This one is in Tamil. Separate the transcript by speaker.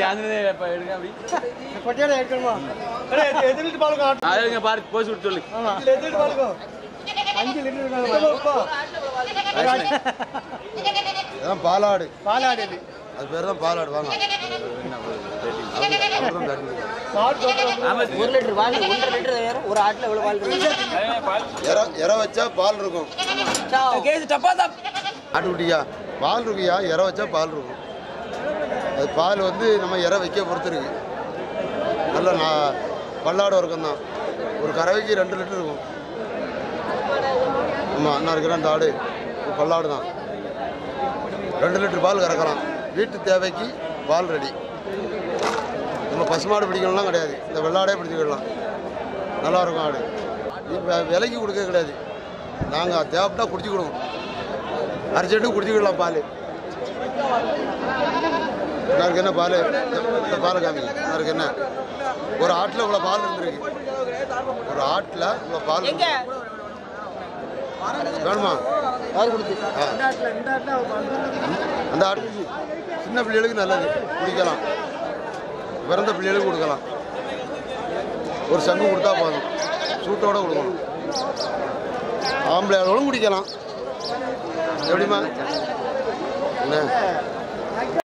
Speaker 1: அங்கே இப்போ எடுங்க அப்படி
Speaker 2: கொட்டையோட எடுக்கணுமா அடே, எது- எது லிட்டர் பால் காட்டு
Speaker 1: அதுங்க பாரு போச்சு விட்டு சொல்லு
Speaker 2: ஆமா எது லிட்டர் பால் இருக்கும் அஞ்சு லிட்டர் இருக்காங்க
Speaker 3: அதான் பாலாடு
Speaker 2: பாலாடு இது
Speaker 3: அது பேர் தான் பாலாடு வாங்க அப்புறம் தண்ணி.
Speaker 2: மாடு தோட்டம்
Speaker 4: ஒரு லிட்டர் பால் ஒன்றரை லிட்டர் வேற ஒரு ஆட்டில் எவ்வளோ பால் இருக்கு
Speaker 3: இற இற வச்சா பால் இருக்கும்
Speaker 4: கேஸ் டப்பா தான்
Speaker 3: ஆட்டுக்குட்டியா பால் இருக்குயா இற வச்சா பால் இருக்கும் அது பால் வந்து நம்ம இற வைக்க பொறுத்து இருக்கு நல்ல நான் பல்லாடு வர்க்கம் தான் ஒரு கறவைக்கு ரெண்டு லிட்டர் இருக்கும் ஆமாம் அண்ணா இருக்கிற அந்த ஆடு ஒரு பல்லாடு தான் ரெண்டு லிட்டர் பால் கறக்கலாம் வீட்டு தேவைக்கு பால் ரெடி நம்ம பசுமாடு பிடிக்கணும்லாம் கிடையாது இந்த வெள்ளாடே பிடிச்சிக்கிடலாம் நல்லா இருக்கும் ஆடு இப்போ விலைக்கு கொடுக்க கிடையாது நாங்கள் தேவைப்பட்டா குடிச்சுக்கிடுவோம் அரிச்செட்டு குடிச்சுக்கிடலாம் பால் எனக்கு என்ன பால் இந்த பாலை காமிங்க எனக்கு என்ன ஒரு ஆட்டில் இவ்வளோ பால் இருந்திருக்கு ஒரு ஆட்டில் இவ்வளோ பால் இருக்கு. வேணுமா
Speaker 4: யார் கொடுத்து
Speaker 3: ஆ. அந்த ஆட்டு சின்ன பிள்ளைகளுக்கு நல்லது குடிக்கலாம் பிறந்த பிள்ளைகளுக்கு கொடுக்கலாம் ஒரு சங்கு கொடுத்தா போதும் சூட்டோட கொடுக்கணும் ஆம்பளை ஆளுகளும் குடிக்கலாம் எப்படிம்மா என்ன